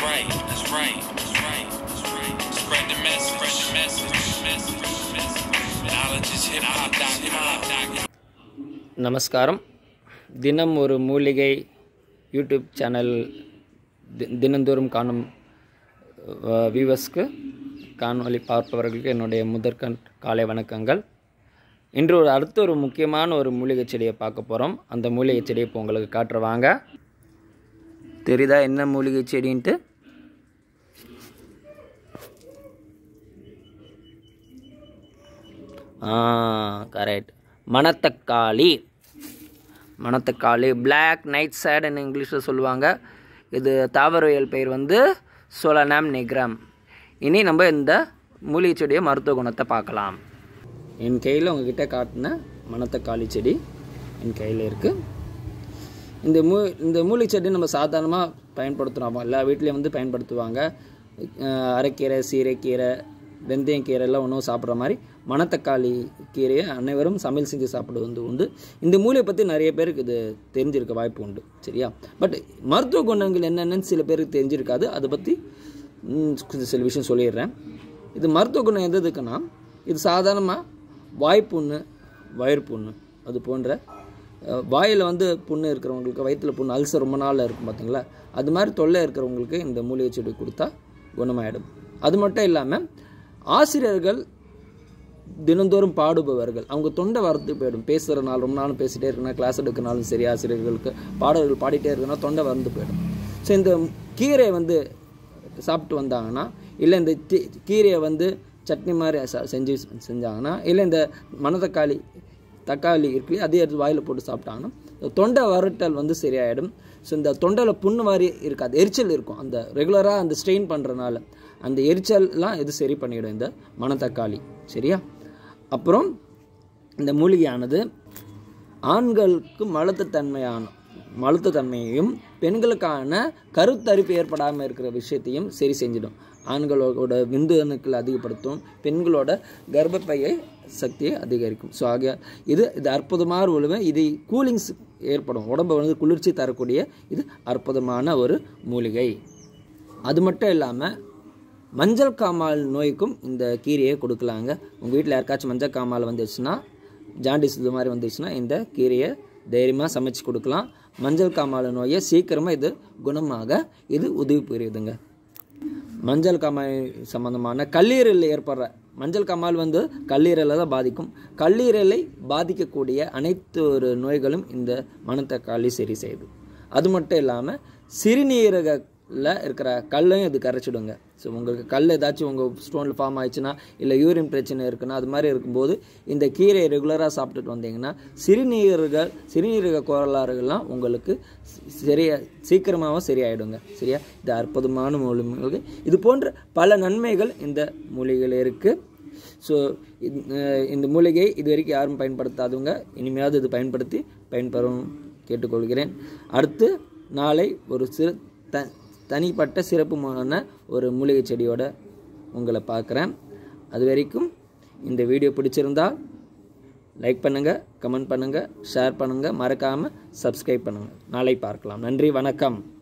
right. That's right. That's right. That's right. Spread the message. Spread the message. Message. Message. Knowledge is hip hop. Hip hop. நமஸ்காரம் தினம் ஒரு மூலிகை YouTube channel தி தினந்தோறும் காணும் வியூவர்ஸ்க்கு காணொளி பார்ப்பவர்களுக்கு என்னுடைய முதற்கண் காலை வணக்கங்கள் இன்று ஒரு அடுத்த ஒரு முக்கியமான ஒரு மூலிகை செடியை பார்க்க போகிறோம் அந்த மூலிகை செடியை இப்போ உங்களுக்கு காட்டுறவாங்க தெரியுதா என்ன மூலிகை செடின்ட்டு ஆ கரெக்ட் மணத்தக்காளி மணத்தக்காளி பிளாக் நைட் சேடுன்னு இங்கிலீஷில் சொல்லுவாங்க இது தாவரவியல் பெயர் வந்து சோலனாம் நிக்ரம் இனி நம்ம இந்த மூலிகை செடியை மருத்துவ குணத்தை பார்க்கலாம் என் கையில் உங்ககிட்ட காட்டின மணத்தக்காளி செடி என் கையில் இருக்குது இந்த மூ இந்த மூலிகை செடி நம்ம சாதாரணமாக பயன்படுத்துகிறோம் எல்லா வீட்லேயும் வந்து பயன்படுத்துவாங்க அஹ் அரைக்கீரை சீரைக்கீரை வெந்தயக்கீரை எல்லாம் உணவு சாப்பிட்ற மாதிரி மணத்தக்காளி கீரையை அனைவரும் சமையல் செஞ்சு சாப்பிடுவது வந்து உண்டு இந்த மூலிகை பற்றி நிறைய பேருக்கு இது தெரிஞ்சிருக்க வாய்ப்பு உண்டு சரியா பட் மருத்துவ குணங்கள் என்னென்னு சில பேருக்கு தெரிஞ்சிருக்காது அதை பற்றி ம், சில விஷயம் சொல்லிடுறேன் இது மருத்துவ குணம் எது எதுக்குன்னா இது சாதாரணமாக வாய்ப்புண்ணு வயிறு புண்ணு அது போன்ற அஹ், வாயில் வந்து புண்ணு இருக்கிறவங்களுக்கு வயிற்றில் புண்ணு அல்சர் ரொம்ப நாளில் இருக்கும் பார்த்தீங்களா அது மாதிரி தொல்லை இருக்கிறவங்களுக்கு இந்த மூலிகை செடி கொடுத்தா குணமாயிடும் அது மட்டும் இல்லாமல் ஆசிரியர்கள் தினந்தோறும் பாடுபவர்கள் அவங்க தொண்டை வரத்து போயிடும் பேசுகிற நாள் ரொம்ப நாளும் பேசிட்டே இருக்கணும் கிளாஸ் எடுக்கனாலும் சரி ஆசிரியர்களுக்கு பாடல்கள் பாடிட்டே இருக்கனா தொண்டை வந்து போயிடும் ஸோ இந்த கீரையை வந்து சாப்பிட்டு வந்தாங்கன்னா இல்லை இந்த தி- கீரையை வந்து சட்னி மாதிரி ச- செஞ்சு செஞ்சாங்கன்னா இல்லை இந்த மணத்தக்காளி தக்காளி இருக்கு அதே எடுத்து வாயில் போட்டு சாப்பிட்டாங்கன்னா இந்த தொண்டை வரட்டல் வந்து சரியாயிடும் ஸோ இந்த தொண்டையில் புண்ணு மாதிரி இருக்காது எரிச்சல் இருக்கும் அந்த ரெகுலராக அந்த ஸ்ட்ரெயின் பண்ணுறனால அந்த எரிச்சல்லாம் இது சரி பண்ணிடும் இந்த மணத்தக்காளி சரியா அப்புறம் இந்த மூலிகையானது ஆண்களுக்கு மலட்டுத்தன்மையான மலட்டுத்தன்மையையும் பெண்களுக்கான கருத்தரிப்பு ஏற்படாமல் இருக்கிற விஷயத்தையும் சரி செஞ்சிடும் ஆண்களோட விந்து அணுக்களை அதிகப்படுத்தும் பெண்களோட கர்ப்பப்பையை சக்தியை அதிகரிக்கும் ஸோ ஆகிய இது இது அற்புதமான உழுவை இது கூலிங்ஸ் ஏற்படும் உடம்பை வந்து குளிர்ச்சி தரக்கூடிய இது அற்புதமான ஒரு மூலிகை அது மட்டும் இல்லாமல் மஞ்சள் காமால் நோய்க்கும் இந்த கீரையை கொடுக்கலாங்க உங்கள் வீட்டில் யாருக்காச்சும் மஞ்சள் காமால் வந்துடுச்சுன்னா ஜாண்டிஸ் இது மாதிரி வந்துடுச்சுன்னா இந்த கீரையை தைரியமாக சமைச்சு கொடுக்கலாம் மஞ்சள் காமால் நோயை சீக்கிரமாக இது குணமாக இது உதவி புரியுதுங்க மஞ்சள் காமால் சம்பந்தமான கல்லீரலில் ஏற்படுற மஞ்சள் காமால் வந்து கல்லீரலை தான் பாதிக்கும் கல்லீரலை பாதிக்கக்கூடிய அனைத்து ஒரு நோய்களும் இந்த மணத்தக்காளி சரி செய்யுது அது மட்டும் இல்லாமல் சிறுநீரகத்தில் இருக்கிற கல்லையும் இது கரைச்சிடுங்க ஸோ உங்களுக்கு கல் ஏதாச்சும் உங்கள் ஸ்டோனில் ஃபார்ம் ஆயிடுச்சுன்னா இல்லை யூரின் பிரச்சனை இருக்குன்னா அது மாதிரி இருக்கும்போது இந்த கீரையை ரெகுலராக சாப்பிட்டுட்டு வந்தீங்கன்னா சிறுநீரக சிறுநீரக கோளாறுகள்லாம் உங்களுக்கு சரியா சீக்கிரமாகவும் சரியாயிடுங்க சரியா இது அற்புதமான மூலிகை இது போன்ற பல நன்மைகள் இந்த மூலிகையில் இருக்குது ஸோ இந்த மூலிகை இது வரைக்கும் யாரும் பயன்படுத்தாதவங்க இனிமையாவது இது பயன்படுத்தி பயன்பெறும் கேட்டுக்கொள்கிறேன் அடுத்து நாளை ஒரு சிறு த தனிப்பட்ட சிறப்புமான ஒரு மூலிகை செடியோட உங்களை பார்க்குறேன் அது வரைக்கும் இந்த வீடியோ பிடிச்சிருந்தால் லைக் பண்ணுங்கள் கமெண்ட் பண்ணுங்கள் ஷேர் பண்ணுங்கள் மறக்காமல் சப்ஸ்கிரைப் பண்ணுங்கள் நாளை பார்க்கலாம் நன்றி வணக்கம்